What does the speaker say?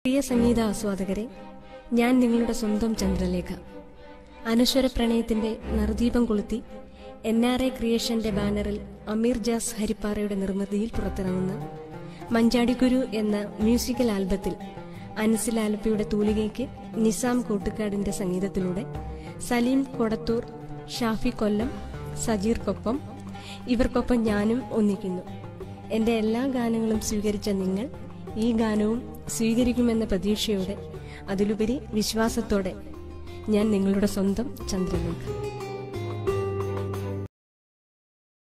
പ്രിയ സംഗീത ആസ്വാദകരെ ഞാൻ നിങ്ങളുടെ സ്വന്തം ചന്ദ്രലേഖ അനശ്വര പ്രണയത്തിന്റെ നറുദീപം കൊളുത്തി എൻ ആർ എ ക്രിയേഷന്റെ ബാനറിൽ അമീർ ജാസ് ഹരിപ്പാറയുടെ നിർമ്മിതിയിൽ പുറത്തിറങ്ങുന്ന മഞ്ചാടിക്കുരു എന്ന മ്യൂസിക്കൽ ആൽബത്തിൽ അൻസിൽ ആലപ്പിയുടെ തൂലികയ്ക്ക് നിസാം കൂട്ടുകാടിന്റെ സംഗീതത്തിലൂടെ സലീം കൊടത്തൂർ ഷാഫി കൊല്ലം സജീർക്കൊപ്പം ഇവർക്കൊപ്പം ഞാനും ഒന്നിക്കുന്നു എന്റെ എല്ലാ ഗാനങ്ങളും സ്വീകരിച്ച നിങ്ങൾ ഈ ഗാനവും സ്വീകരിക്കുമെന്ന പ്രതീക്ഷയോടെ അതിലുപരി വിശ്വാസത്തോടെ ഞാൻ നിങ്ങളുടെ സ്വന്തം ചന്ദ്രലേഖ